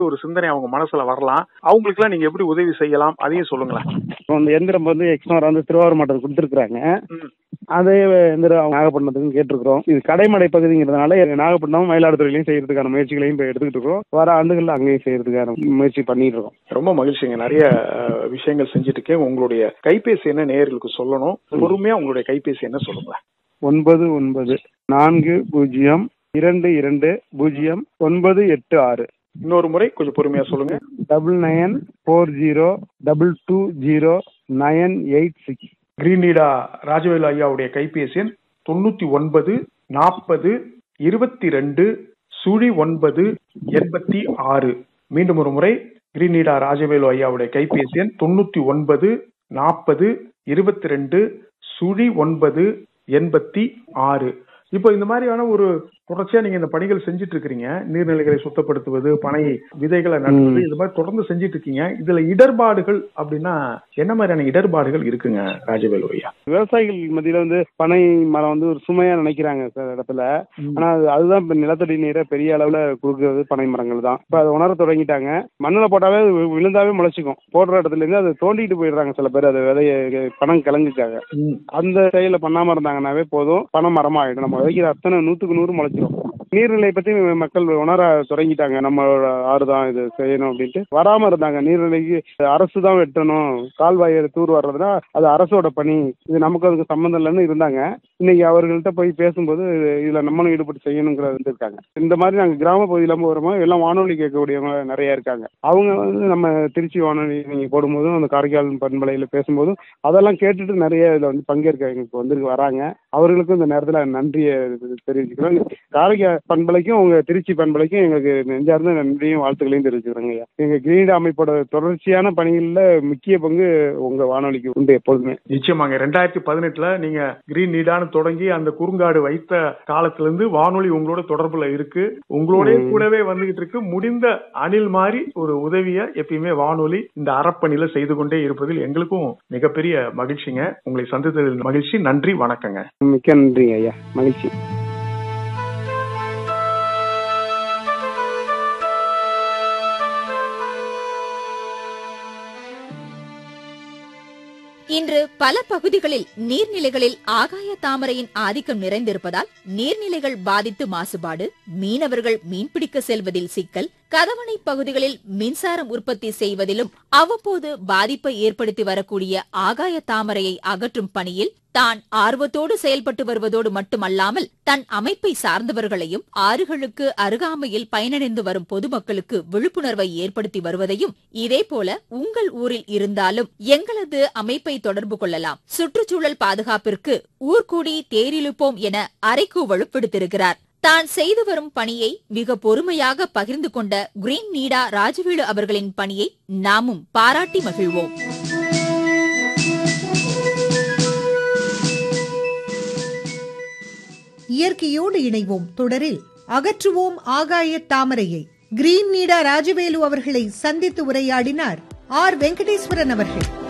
ஒரு சிந்தனை அவங்க மனசுல வரலாம் அவங்களுக்கு எல்லாம் நீங்க எப்படி உதவி செய்யலாம் அதையும் சொல்லுங்களேன் இப்போ அந்த எந்திரம் வந்து எக்ஸ்னோர் வந்து திருவாரூர் மாவட்டத்துக்கு கொடுத்துருக்காங்க ம். அதே எந்திரம் அவங்க நாகப்பட்டினத்துக்கும் கேட்டிருக்கிறோம் இது கடைமடை பகுதிங்கிறதுனால எங்க நாகப்பட்டினம் மயிலாடுதுறையிலையும் செய்யறதுக்கான முயற்சிகளையும் இப்போ எடுத்துக்கிட்டு இருக்கோம் வர ஆண்டுகள்ல அங்கேயும் செய்யறதுக்கான முயற்சி பண்ணிட்டு இருக்கோம் ரொம்ப மகிழ்ச்சிங்க நிறைய அஹ், விஷயங்கள் செஞ்சுட்டு இருக்கேன் உங்களுடைய கைபேசி என்ன நேயர்களுக்கு சொல்லணும் பொறுமையா உங்களுடைய கைபேசி என்ன சொல்லுங்களேன் ஒன்பது ஒன்பது நான்கு பூஜ்ஜியம் இரண்டு இரண்டு பூஜ்ஜியம் ஒன்பது எட்டு ஆறு இன்னொரு முறை கொஞ்சம் பொறுமையா சொல்லுங்க double nine four zero double two zero nine eight six கிரீன்லீடா ராஜவேலு ஐயாவுடைய கைபேசி எண் தொண்ணூத்தி ஒன்பது நாற்பது இருபத்தி ரெண்டு சுழி ஒன்பது எண்பத்தி ஆறு மீண்டும் ஒரு முறை கிரீன்லீடா ராஜவேலு ஐயாவுடைய கைபேசி எண் தொண்ணூத்தி ஒன்பது நாற்பது இருபத்தி ரெண்டு சுழி ஒன்பது எண்பத்தி ஆறு இப்போ இந்த மாதிரியான ஒரு தொடர்ச்சியா நீங்க இந்த பணிகள் செஞ்சுட்டு இருக்கிறீங்க நீர்நிலைகளை சுத்தப்படுத்துவது பனை விதைகளை நடுவது இது மாதிரி தொடர்ந்து செஞ்சுட்டு இருக்கீங்க இதுல இடர்பாடுகள் அப்படின்னா என்ன மாதிரியான இடர்பாடுகள் இருக்குங்க ராஜவேலு ஐயா விவசாயிகள் மத்தியில வந்து பனை மரம் வந்து ஒரு சுமையா நினைக்கிறாங்க சில இடத்துல ஆனா அது அதுதான் இப்ப நிலத்தடி நீரை பெரிய அளவுல கொடுக்கறது பனை மரங்கள் தான் இப்ப அதை உணர தொடங்கிட்டாங்க மண்ணுல போட்டாவே அது வி- விழுந்தாவே முளைச்சிக்கும் போடுற இடத்துல இருந்து அதை தோண்டிட்டு போயிடுறாங்க சில பேர் அதை விதைய பணம் கிழங்குக்காக அந்த செயலை பண்ணாம இருந்தாங்கன்னாவே போதும் பணம் மரமாயிடும் நம்ம விதைக்கிற அத்தனை நூத்துக்கு நூறு முளைச்சிடும் நீர்நிலை பத்தி மக்கள் உணர தொடங்கிட்டாங்க நம்மளோட ஆறு தான் இது செய்யணும் அப்படின்ட்டு வராம இருந்தாங்க நீர்நிலைக்கு அரசு தான் வெட்டணும் கால்வாயை தூர் வர்றதுனா அது அரசோட பணி இது நமக்கு அதுக்கு சம்மந்தம் இல்லைன்னு இருந்தாங்க இன்னைக்கு அவர்கள்ட்ட போய் பேசும்போது இதுல நம்மளும் ஈடுபட்டு செய்யணுங்கிறது இருக்காங்க இந்த மாதிரி நாங்க கிராம பகுதியில இருந்து வரும்போது எல்லாம் வானொலி கேட்கக்கூடியவங்க நிறைய இருக்காங்க அவங்க வந்து நம்ம திருச்சி வானொலி நீங்க போடும்போதும் அந்த காரைக்கால் பண்பலையில பேசும்போதும் அதெல்லாம் கேட்டுட்டு நிறைய இதுல வந்து பங்கேற்க எங்களுக்கு வந்து வராங்க அவர்களுக்கும் இந்த நேரத்துல நன்றியை தெரிவிச்சுக்கிறோம் காரைக்கால் பண்பலைக்கும் உங்க திருச்சி பண்பலைக்கும் எங்களுக்கு நெஞ்சார்ந்த நன்றியும் வாழ்த்துக்களையும் தெரிவிச்சுக்கிறோங்க ஐயா எங்க கிரீன் அமைப்போட தொடர்ச்சியான பணிகள்ல முக்கிய பங்கு உங்க வானொலிக்கு உண்டு எப்பொழுதுமே நிச்சயமாங்க ரெண்டாயிரத்தி பதினெட்டுல நீங்க கிரீன் நீடான்னு தொடங்கி அந்த குறுங்காடு வைத்த காலத்துல இருந்து வானொலி உங்களோட தொடர்புல இருக்கு உங்களோட கூடவே வந்துகிட்டு இருக்கு முடிந்த அணில் மாதிரி ஒரு உதவிய எப்பயுமே வானொலி இந்த அறப்பணியில செய்து கொண்டே இருப்பதில் எங்களுக்கும் மிகப்பெரிய மகிழ்ச்சிங்க உங்களை சந்தித்ததில் மகிழ்ச்சி நன்றி வணக்கங்க மிக்க நன்றி ஐயா மகிழ்ச்சி இன்று பல பகுதிகளில் நீர்நிலைகளில் ஆகாய தாமரையின் ஆதிக்கம் நிறைந்திருப்பதால் நீர்நிலைகள் பாதித்து மாசுபாடு மீனவர்கள் மீன்பிடிக்க செல்வதில் சிக்கல் கதவணை பகுதிகளில் மின்சாரம் உற்பத்தி செய்வதிலும் அவ்வப்போது பாதிப்பை ஏற்படுத்தி வரக்கூடிய ஆகாய தாமரையை அகற்றும் பணியில் தான் ஆர்வத்தோடு செயல்பட்டு வருவதோடு மட்டுமல்லாமல் தன் அமைப்பை சார்ந்தவர்களையும் ஆறுகளுக்கு அருகாமையில் பயனடைந்து வரும் பொதுமக்களுக்கு விழிப்புணர்வை ஏற்படுத்தி வருவதையும் இதேபோல உங்கள் ஊரில் இருந்தாலும் எங்களது அமைப்பை தொடர்பு கொள்ளலாம் சுற்றுச்சூழல் பாதுகாப்பிற்கு ஊர்கூடி தேரிழுப்போம் என அறைகூவலும் விடுத்திருக்கிறார் தான் செய்து வரும் பணியை மிக பொறுமையாக பகிர்ந்து கொண்ட கிரீன் நீடா ராஜவேலு அவர்களின் பணியை நாமும் பாராட்டி மகிழ்வோம் இயற்கையோடு இணைவோம் தொடரில் அகற்றுவோம் ஆகாய தாமரையை கிரீன் நீடா ராஜவேலு அவர்களை சந்தித்து உரையாடினார் ஆர் வெங்கடேஸ்வரன் அவர்கள்